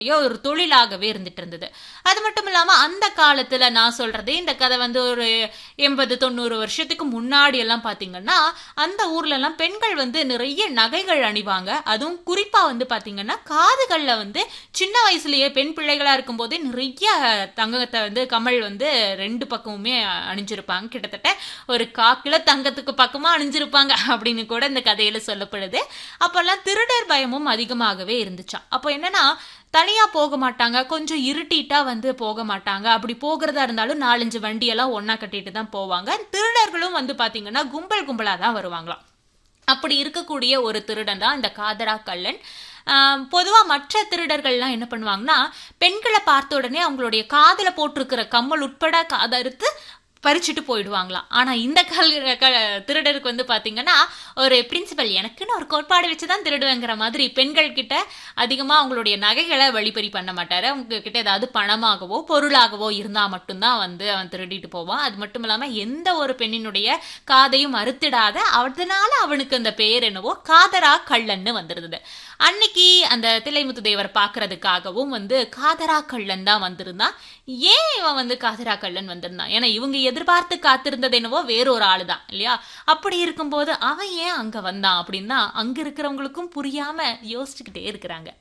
ஒரு தொழிலாகவே இருந்துட்டு இருந்தது அது மட்டும் இல்லாம அந்த காலத்துல நான் சொல்றது இந்த கதை வந்து ஒரு எண்பது தொண்ணூறு வருஷத்துக்கு முன்னாடி எல்லாம் பாத்தீங்கன்னா அந்த ஊர்ல எல்லாம் பெண்கள் வந்து நிறைய நகைகள் அணிவாங்க அதுவும் குறிப்பா வந்து பாத்தீங்கன்னா காதுகள்ல வந்து சின்ன வயசுலயே பெண் பிள்ளைகளா இருக்கும் போதே நிறைய தங்கத்தை வந்து கமல் வந்து ரெண்டு பக்கமுமே அணிஞ்சிருப்பாங்க கிட்டத்தட்ட ஒரு காக்கில தங்கத்துக்கு பக்கமா அணிஞ்சிருப்பாங்க அப்படின்னு கூட இந்த கதையில சொல்லப்படுது அப்பெல்லாம் திருடர் பயமும் அதிகமாகவே இருந்துச்சாம் அப்போ என்னன்னா தனியா போக மாட்டாங்க கொஞ்சம் இருட்டிட்டா வந்து போக மாட்டாங்க அப்படி போகிறதா இருந்தாலும் நாலஞ்சு வண்டியெல்லாம் ஒண்ணா கட்டிட்டு தான் போவாங்க திருடர்களும் வந்து பாத்தீங்கன்னா கும்பல் கும்பலா தான் வருவாங்களாம் அப்படி இருக்கக்கூடிய ஒரு திருடன் தான் இந்த காதரா கள்ளன் பொதுவாக மற்ற திருடர்கள்லாம் என்ன பண்ணுவாங்கன்னா பெண்களை பார்த்த உடனே அவங்களுடைய காதில் போட்டிருக்கிற கம்மல் உட்பட காதறுத்து பறிச்சுட்டு போயிடுவாங்களாம் ஆனா இந்த கல் க- திருடருக்கு வந்து பாத்தீங்கன்னா ஒரு பிரின்சிபல் எனக்குன்னு ஒரு கோட்பாடு வச்சுதான் திருடுவேங்கிற மாதிரி பெண்கள் கிட்ட அதிகமா அவங்களுடைய நகைகளை வழிப்பறி பண்ண மாட்டாரு அவங்க கிட்ட ஏதாவது பணமாகவோ பொருளாகவோ இருந்தா மட்டும்தான் வந்து அவன் திருடிட்டு போவான் அது மட்டும் இல்லாம எந்த ஒரு பெண்ணினுடைய காதையும் அறுத்திடாத அதனால அவனுக்கு அந்த பெயர் என்னவோ காதரா கள்ளன்னு வந்திருந்தது அன்னைக்கு அந்த தில்லைமுத்து தேவர் பார்க்கறதுக்காகவும் வந்து காதரா கள்ளன் தான் வந்திருந்தான் ஏன் இவன் வந்து காதரா கள்ளன் வந்திருந்தான் ஏன்னா இவங்க எதிர்பார்த்து காத்திருந்தது என்னவோ வேறொரு ஆளு தான் இல்லையா அப்படி இருக்கும்போது அவன் ஏன் அங்க வந்தான் அப்படின்னா அங்க இருக்கிறவங்களுக்கும் புரியாம யோசிச்சுக்கிட்டே இருக்கிறாங்க